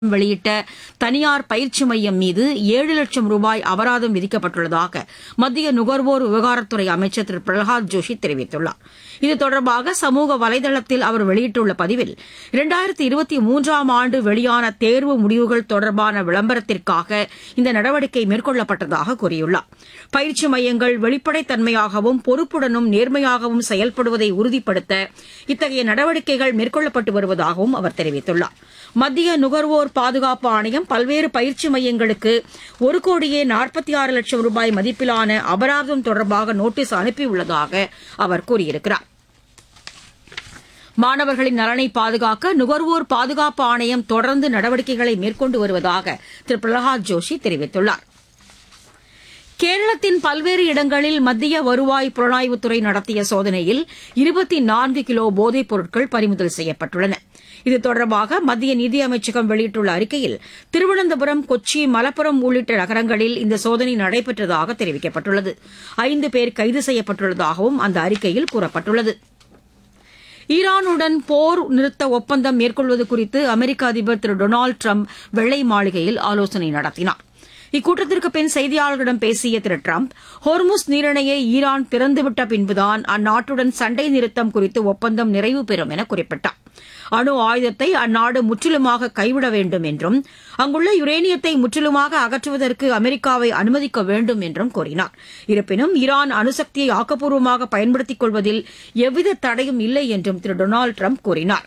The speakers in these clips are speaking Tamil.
வெளியிட்ட தனியார் பயிற்சி மையம் மீது ஏழு லட்சம் ரூபாய் அபராதம் விதிக்கப்பட்டுள்ளதாக மத்திய நுகர்வோர் விவகாரத்துறை அமைச்சர் திரு பிரகலாத் ஜோஷி தெரிவித்துள்ளார் இது தொடர்பாக சமூக வலைதளத்தில் அவர் வெளியிட்டுள்ள பதிவில் இரண்டாயிரத்தி இருபத்தி மூன்றாம் ஆண்டு வெளியான தேர்வு முடிவுகள் தொடர்பான விளம்பரத்திற்காக இந்த நடவடிக்கை மேற்கொள்ளப்பட்டதாக கூறியுள்ளார் பயிற்சி மையங்கள் வெளிப்படைத்தன்மையாகவும் பொறுப்புடனும் நேர்மையாகவும் செயல்படுவதை உறுதிப்படுத்த இத்தகைய நடவடிக்கைகள் மேற்கொள்ளப்பட்டு வருவதாகவும் அவர் தெரிவித்துள்ளார் மத்திய நுகர்வோர் பாதுகாப்பு ஆணையம் பல்வேறு பயிற்சி மையங்களுக்கு ஒரு கோடியே நாற்பத்தி ஆறு லட்சம் ரூபாய் மதிப்பிலான அபராதம் தொடர்பாக நோட்டீஸ் அனுப்பியுள்ளதாக அவர் கூறியிருக்கிறார் மாணவர்களின் நலனை பாதுகாக்க நுகர்வோர் பாதுகாப்பு ஆணையம் தொடர்ந்து நடவடிக்கைகளை மேற்கொண்டு வருவதாக திரு பிரகலாத் ஜோஷி தெரிவித்துள்ளார் கேரளத்தின் பல்வேறு இடங்களில் மத்திய வருவாய் புலனாய்வுத்துறை நடத்திய சோதனையில் இருபத்தி நான்கு கிலோ போதைப் பொருட்கள் பறிமுதல் செய்யப்பட்டுள்ளன இது தொடர்பாக மத்திய நிதியமைச்சகம் வெளியிட்டுள்ள அறிக்கையில் திருவனந்தபுரம் கொச்சி மலப்புரம் உள்ளிட்ட நகரங்களில் இந்த சோதனை நடைபெற்றதாக தெரிவிக்கப்பட்டுள்ளது ஐந்து பேர் கைது செய்யப்பட்டுள்ளதாகவும் அந்த அறிக்கையில் கூறப்பட்டுள்ளது ஈரானுடன் போர் நிறுத்த ஒப்பந்தம் மேற்கொள்வது குறித்து அமெரிக்க அதிபர் திரு டொனால்டு ட்ரம்ப் வெள்ளை மாளிகையில் ஆலோசனை நடத்தினார் இக்கூட்டத்திற்கு பின் செய்தியாளர்களிடம் பேசிய திரு ட்ரம்ப் ஹோர்முஸ் நீரிணையை ஈரான் திறந்துவிட்ட பின்புதான் அந்நாட்டுடன் சண்டை நிறுத்தம் குறித்து ஒப்பந்தம் நிறைவு பெறும் என குறிப்பிட்டார் அணு ஆயுதத்தை அந்நாடு முற்றிலுமாக கைவிட வேண்டும் என்றும் அங்குள்ள யுரேனியத்தை முற்றிலுமாக அகற்றுவதற்கு அமெரிக்காவை அனுமதிக்க வேண்டும் என்றும் கூறினார் இருப்பினும் ஈரான் அணுசக்தியை ஆக்கப்பூர்வமாக பயன்படுத்திக் கொள்வதில் எவ்வித தடையும் இல்லை என்றும் திரு டொனால்டு ட்ரம்ப் கூறினார்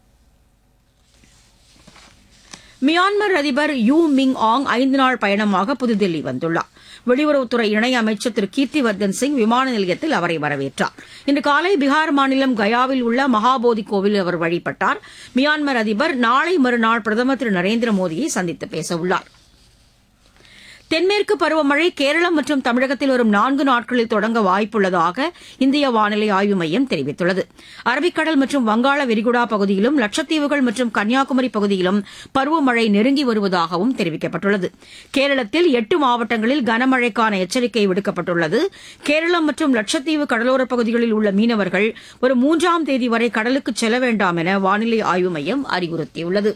மியான்மர் அதிபர் யூ மிங் ஆங் ஐந்து நாள் பயணமாக புதுதில்லி வந்துள்ளார் வெளியுறவுத்துறை இணையமைச்சர் திரு கீர்த்திவர்தன் சிங் விமான நிலையத்தில் அவரை வரவேற்றார் இன்று காலை பீகார் மாநிலம் கயாவில் உள்ள மகாபோதி கோவில் அவர் வழிபட்டார் மியான்மர் அதிபர் நாளை மறுநாள் பிரதமர் திரு நரேந்திர மோடியை சந்தித்து பேசவுள்ளார் தென்மேற்கு பருவமழை கேரளம் மற்றும் தமிழகத்தில் வரும் நான்கு நாட்களில் தொடங்க வாய்ப்புள்ளதாக இந்திய வானிலை ஆய்வு மையம் தெரிவித்துள்ளது அரபிக்கடல் மற்றும் வங்காள விரிகுடா பகுதியிலும் லட்சத்தீவுகள் மற்றும் கன்னியாகுமரி பகுதியிலும் பருவமழை நெருங்கி வருவதாகவும் தெரிவிக்கப்பட்டுள்ளது கேரளத்தில் எட்டு மாவட்டங்களில் கனமழைக்கான எச்சரிக்கை விடுக்கப்பட்டுள்ளது கேரளம் மற்றும் லட்சத்தீவு கடலோரப் பகுதிகளில் உள்ள மீனவர்கள் வரும் மூன்றாம் தேதி வரை கடலுக்கு செல்ல வேண்டாம் என வானிலை ஆய்வு மையம் அறிவுறுத்தியுள்ளது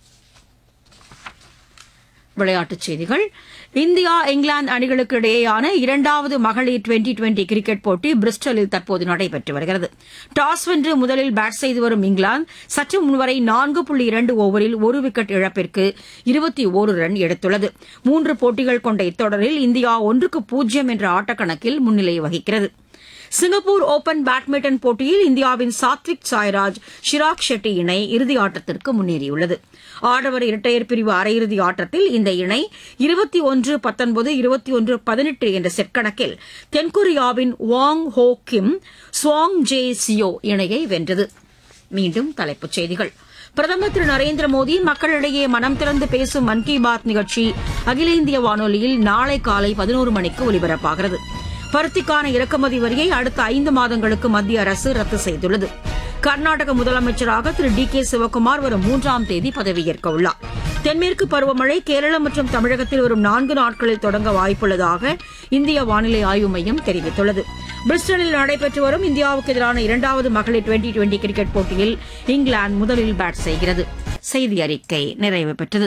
விளையாட்டுச் செய்திகள் இந்தியா இங்கிலாந்து அணிகளுக்கு இடையேயான இரண்டாவது மகளிர் டுவெண்டி டுவெண்டி கிரிக்கெட் போட்டி பிரிஸ்டலில் தற்போது நடைபெற்று வருகிறது டாஸ் வென்று முதலில் பேட் செய்து வரும் இங்கிலாந்து சற்று முன்வரை நான்கு புள்ளி இரண்டு ஓவரில் ஒரு விக்கெட் இழப்பிற்கு இருபத்தி ஒரு ரன் எடுத்துள்ளது மூன்று போட்டிகள் கொண்ட இத்தொடரில் இந்தியா ஒன்றுக்கு பூஜ்ஜியம் என்ற ஆட்டக்கணக்கில் முன்னிலை வகிக்கிறது சிங்கப்பூர் ஓபன் பேட்மிண்டன் போட்டியில் இந்தியாவின் சாத்விக் சாய்ராஜ் ஷிராக் ஷெட்டி இணை இறுதி ஆட்டத்திற்கு முன்னேறியுள்ளது ஆடவர் இரட்டையர் பிரிவு அரையிறுதி ஆட்டத்தில் இந்த இணை இருபத்தி ஒன்று பத்தொன்பது இருபத்தி ஒன்று பதினெட்டு என்ற செட் கணக்கில் தென்கொரியாவின் வாங் ஹோ கிம் ஸ்வாங் ஜே சியோ இணையை வென்றது மீண்டும் தலைப்புச் செய்திகள் பிரதமர் திரு நரேந்திர மோடி மக்களிடையே மனம் திறந்து பேசும் மன் கி பாத் நிகழ்ச்சி அகில இந்திய வானொலியில் நாளை காலை பதினோரு மணிக்கு ஒலிபரப்பாகிறது பருத்திக்கான இறக்குமதி வரியை அடுத்த ஐந்து மாதங்களுக்கு மத்திய அரசு ரத்து செய்துள்ளது கர்நாடக முதலமைச்சராக திரு டி கே சிவக்குமார் வரும் மூன்றாம் தேதி பதவியேற்க உள்ளார் தென்மேற்கு பருவமழை கேரளம் மற்றும் தமிழகத்தில் வரும் நான்கு நாட்களில் தொடங்க வாய்ப்புள்ளதாக இந்திய வானிலை ஆய்வு மையம் தெரிவித்துள்ளது பிரிஸ்டலில் நடைபெற்று வரும் இந்தியாவுக்கு எதிரான இரண்டாவது மகளிர் டுவெண்டி டுவெண்டி கிரிக்கெட் போட்டியில் இங்கிலாந்து முதலில் பேட் செய்கிறது செய்தி அறிக்கை நிறைவு பெற்றது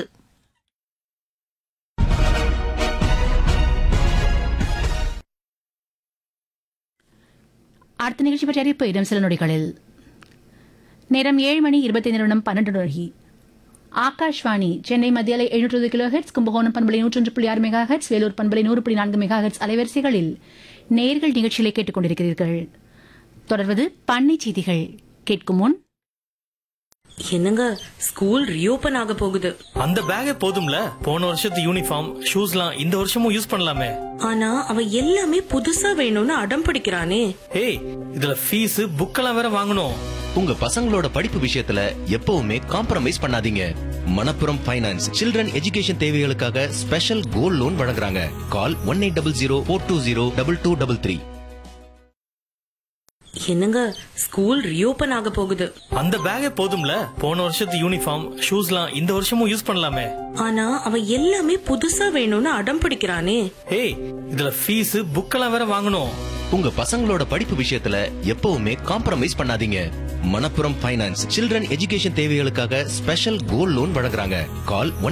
அடுத்த நிகழ்ச்சி பற்றிய அறிவிப்பு இடம் சில நொடிகளில் நேரம் ஏழு மணி இருபத்தைந்து நிமிடம் பன்னெண்டு நொடி ஆகாஷ்வாணி சென்னை மத்தியாலை எழுநூற்று கிலோ ஹெட்ஸ் கும்பகோணம் பண்பலை நூற்றொன்று புள்ளி ஆறு மெகா ஹெட்ஸ் வேலூர் பண்பலை நூறு புள்ளி நான்கு மெகா ஹெட்ஸ் அலைவரிசைகளில் நேர்கள் நிகழ்ச்சிகளை கேட்டுக் கொண்டிருக்கிறீர்கள் தொடர்வது பண்ணை செய்திகள் கேட்கும் முன் என்னங்க ஸ்கூல் ரீஓபன் ஆக போகுது அந்த பேக்கே போதும்ல போன வருஷத்து யூனிஃபார்ம் ஷூஸ்லாம் இந்த வருஷமும் யூஸ் பண்ணலாமே ஆனா அவன் எல்லாமே புதுசா வேணும்னு அடம் பிடிக்கிறானே ஏய் இதுல ஃபீஸ் புக்கெல்லாம் வேற வாங்கணும் உங்க பசங்களோட படிப்பு விஷயத்துல எப்பவுமே காம்ப்ரமைஸ் பண்ணாதீங்க மணப்புரம் ஃபைனான்ஸ் சில்ட்ரன் எஜுகேஷன் தேவைகளுக்காக ஸ்பெஷல் கோல்ட் லோன் வழங்குறாங்க call one eight double zero four two zero double two double three என்னங்க ஸ்கூல் ரீஓபன் ஆக போகுது அந்த பேக்கே போதும்ல போன வருஷத்து யூனிஃபார்ம் ஷூஸ்லாம் இந்த வருஷமும் யூஸ் பண்ணலாமே ஆனா அவன் எல்லாமே புதுசா வேணும்னு அடம் பிடிக்கிறானே ஏய் இதுல ஃபீஸ் புக்கெல்லாம் வேற வாங்கணும் உங்க பசங்களோட படிப்பு விஷயத்துல எப்பவுமே காம்ப்ரமைஸ் பண்ணாதீங்க மணப்புரம் ஃபைனான்ஸ் சில்ட்ரன் எஜுகேஷன் தேவைகளுக்காக ஸ்பெஷல் கோல்ட் லோன் வழங்குறாங்க கால் ஒன்